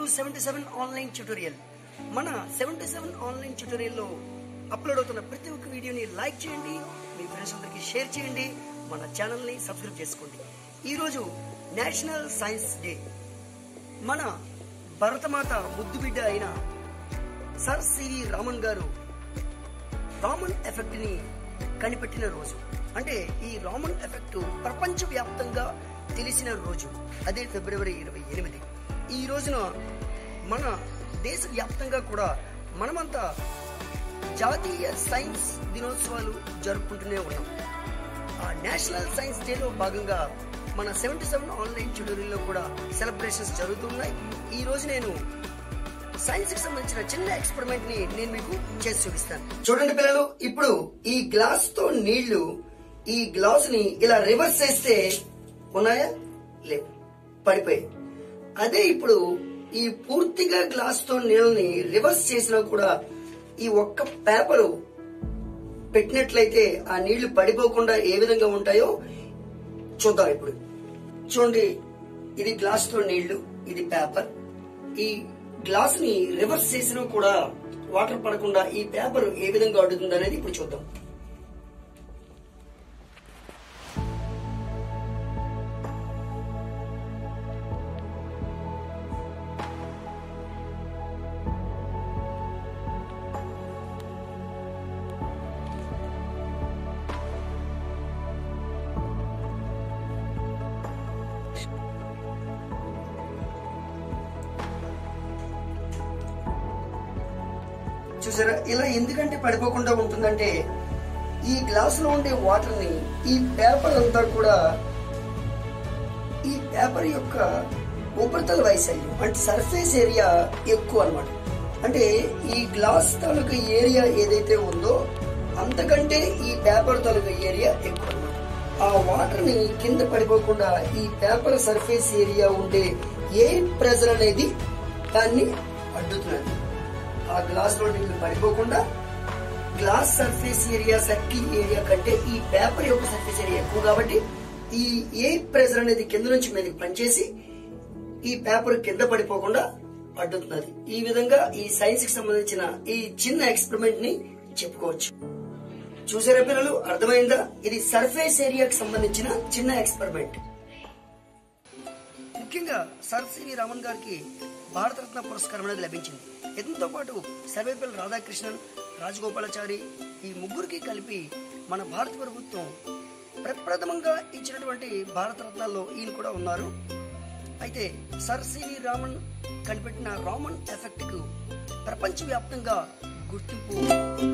seventy seven online tutorial మన seventy seven online ట్యూటోరియల్లో upload అవుతున్న ప్రతి ఒక్క వీడియోని లైక్ చేయండి మీ ఫ్రెండ్స్ అందరికి షేర్ చేయండి మన ఛానల్ని సబ్స్క్రైబ్ చేసుకోండి ఈరోజు నేషనల్ సైన్స్ డే మన భరతమాత ముద్దు బిడ్డ అయిన సర్ సివి రామన్ గారు రామన్ ఎఫెక్ట్ ని కనిపెట్టిన రోజు అంటే ఈ రామన్ ఎఫెక్ట్ ప్రపంచ వ్యాప్తంగా తెలిసిన రోజు అదే ఫిబ్రవరి ఇరవై ఎనిమిది ఈ రోజున మన దేశ వ్యాప్తంగా కూడా మనమంతా జాతీయ సైన్స్ దినోత్సవాలు జరుపుకుంటూనే ఉన్నాం ఆ నేషనల్ సైన్స్ డేలో భాగంగా మన సెవెంటీ సెవెన్ ఆన్లైన్ ట్యూటోరియల్లో కూడా సెలబ్రేషన్స్ జరుగుతున్నాయి ఈ రోజు నేను సైన్స్ కి సంబంధించిన చిన్న ఎక్స్పెరిమెంట్ ని నేను మీకు చేసి చూపిస్తాను చూడండి పిల్లలు ఇప్పుడు ఈ గ్లాస్ తో నీళ్లు ఈ గ్లాస్ ని ఇలా రివర్స్ చేస్తే ఉన్నాయా లేవు పడిపోయాయి అదే ఇప్పుడు ఈ పూర్తిగా గ్లాస్ తో నీళ్ళని రివర్స్ చేసినా కూడా ఈ ఒక్క పేపరు పెట్టినట్లయితే ఆ నీళ్లు పడిపోకుండా ఏ విధంగా ఉంటాయో చూద్దాం ఇప్పుడు చూడండి ఇది గ్లాస్ తో నీళ్లు ఇది పేపర్ ఈ గ్లాస్ ని రివర్స్ చేసినా కూడా వాటర్ పడకుండా ఈ పేపర్ ఏ విధంగా అడుగుతుంది అనేది ఇప్పుడు చూద్దాం చూసారా ఇలా ఎందుకంటే పడిపోకుండా ఉంటుందంటే ఈ గ్లాస్ లో ఉండే వాటర్ ని ఈ పేపర్ అంతా కూడా ఈ పేపర్ యొక్క ఉపరితల వైశాల్యం అంటే సర్ఫేస్ ఏరియా ఎక్కువ అన్నమాట అంటే ఈ గ్లాస్ తాలూకా ఏరియా ఏదైతే ఉందో అంతకంటే ఈ పేపర్ తాలూకా ఏరియా ఎక్కువ అన్నమాట ఆ వాటర్ ని కింద పడిపోకుండా ఈ పేపర్ సర్ఫేస్ ఏరియా ఉండే ఎయిర్ ప్రెజర్ అనేది దాన్ని అడ్డుతున్నది ఆ గ్లాస్ లో నీళ్లు పడిపోకుండా glass surface area circle area కంటే ఈ పేపర్ యొక్క సర్ఫేస్ ఏరియా ఎక్కువ కాబట్టి ఈ ఎయిర్ ప్రెజర్ అనేది కింద నుంచి మీదకి పనిచేసి ఈ పేపర్ కింద పడిపోకుండా అడ్డుతున్నది ఈ విధంగా ఈ సైన్స్ కి సంబంధించిన ఈ చిన్న ఎక్స్పెరిమెంట్ ని చెప్పుకోవచ్చు చూసారా పిల్లలు అర్థమైందా ఇది సర్ఫేస్ ఏరియాకి సంబంధించిన చిన్న ఎక్స్పెరిమెంట్ ముఖ్యంగా సర్ సివి రామన్ గారికి భారతరత్న పురస్కారం అనేది లభించింది ఇతనితో పాటు సర్వేపల్లి రాధాకృష్ణన్ రాజగోపాలాచారి ఈ ముగ్గురికి కలిపి మన భారత ప్రభుత్వం ప్రప్రథమంగా ఇచ్చినటువంటి భారతరత్నాల్లో ఈయన కూడా ఉన్నారు అయితే సర్ సివి రామన్ కనిపెట్టిన రామన్ ఎఫెక్ట్ కు ప్రపంచవ్యాప్తంగా గుర్తింపు